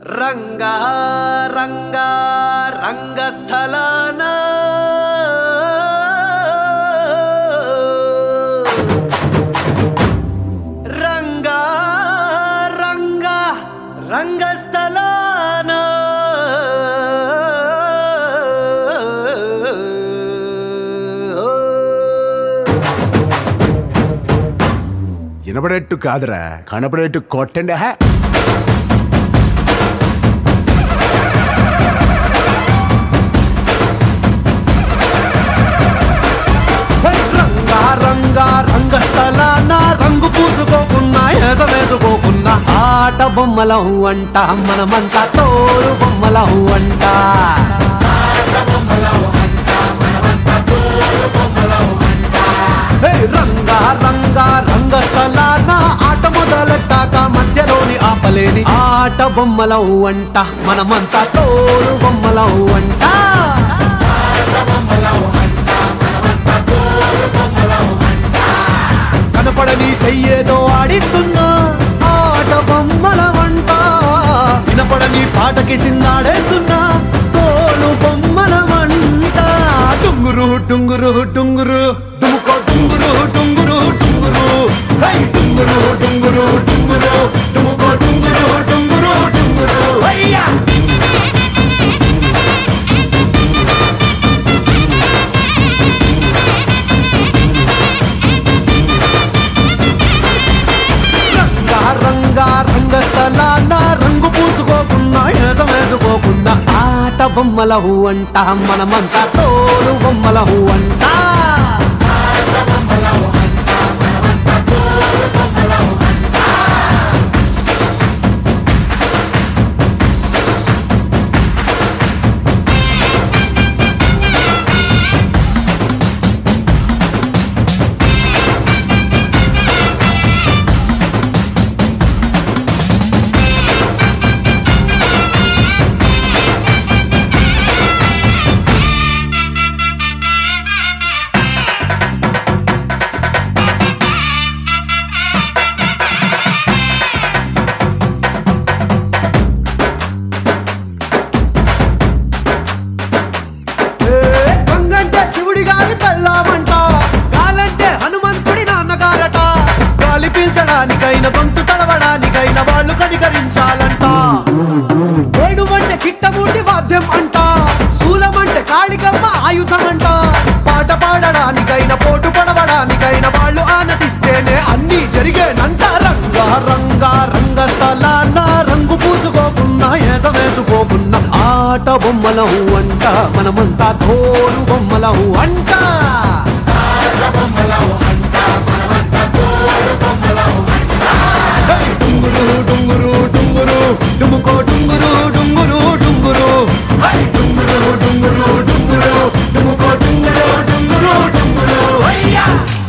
రంగా రంగా రంగస్థలాన రంగా రంగా రంగస్థలాన వినపడేట్టు కాదురా కనపడేట్టు కొట్టండి హే రంగా రంగా రంగస్థలాన రంగు పూసుకోకున్నా వేసుకోకున్నా ఆట బొమ్మలం అంట మనమంతా తోలు బొమ్మలం అంట హే, రంగా రంగా రంగస్థలాన ఆట మొదలెట్టాక మధ్యలోని ఆపలేని ఆట బొమ్మలం అంట మనమంతా తోలు బొమ్మలం అంట కనపడని చెయ్యేదో ఆడిస్తున్నా ఆట బొమ్మల వంట వినపడని పాటకి సిందాడేస్తున్నా తోలు బొమ్మల వంట టుంగురు టుంగురు టుంగురు డుముకో టుంగురు టుంగురు టుంగురు హై టుంగురు టుంగురు టుంగురు డుముకో టుంగురు టుంగురు టుంగురు హయ్యా రంగా రంగా రంగస్థలాన రంగు పూసుకోకున్నా ఏదం వేసుకోకున్నా ఆట బొమ్మల అంట మనమంతా తోలు బొమ్మల అంట ఏ, గంగంటే శివుడి గారి పెళ్ళామంట గాలంటే హనుమంతుడి నాన్నగారట గాలి పీల్చడానికైన గొంతు తడవడానికైన వాళ్ళు కనికరించాలంట ఏడువంటే కిట్టముండి వాద్యం అంట శూలమంటే కాళికమ్మ ఆయుధం అంట పాట పాడడానికైన పోటు పడవడానికైన వాళ్ళు ఆనతిస్తేనే అన్ని జరిగేనంట రంగా రంగా రంగస్థలాన రంగు పూసుకోకున్నా ఏద వేసుకోకున్నా ఆట బొమ్మలం అంట మనమంతా తోలు బొమ్మలం అంట హే, డుంగురు డుంగురు డుంగురు డుముకో డుంగురు డుంగురు డుంగురు హై, డుంగురు డుంగురు డుంగురు డుముకో డుంగురు డుంగురు డుంగురు హయ్యా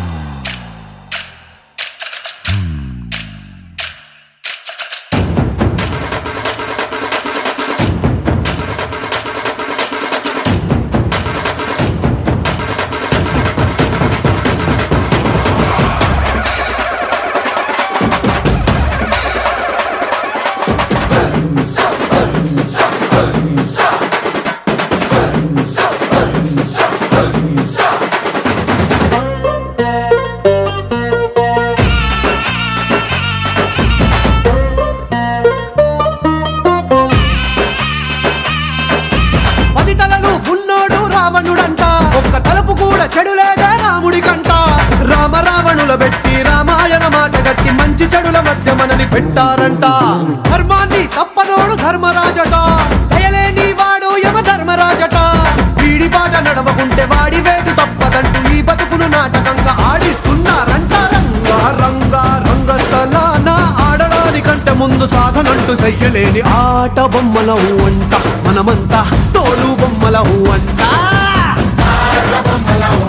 పది తలలు ఉన్నోడు రావణుడంట ఒక్క తలుపు కూడా చెడులేదే రాముడికంట రామ రావణుల పెట్టి రామాయణ మాట గట్టి మంచి చెడుల మధ్య మనని పెట్టారంట ధర్మాన్ని తప్పనోడు ధర్మరాజట దయలేని వాడు యమ ధర్మరాజట వీడి బాట నడవకుంటే వాడి వేటు తప్పదంటూ ఈ బతుకును నాటకంగా ఆడిస్తున్నారంట రంగా రంగా రంగస్థలాన ఆడడానికంటే ముందు సాధనంటూ చెయ్యలేని ఆట బొమ్మలం అంట మనమంతా తోలు బొమ్మలం అంట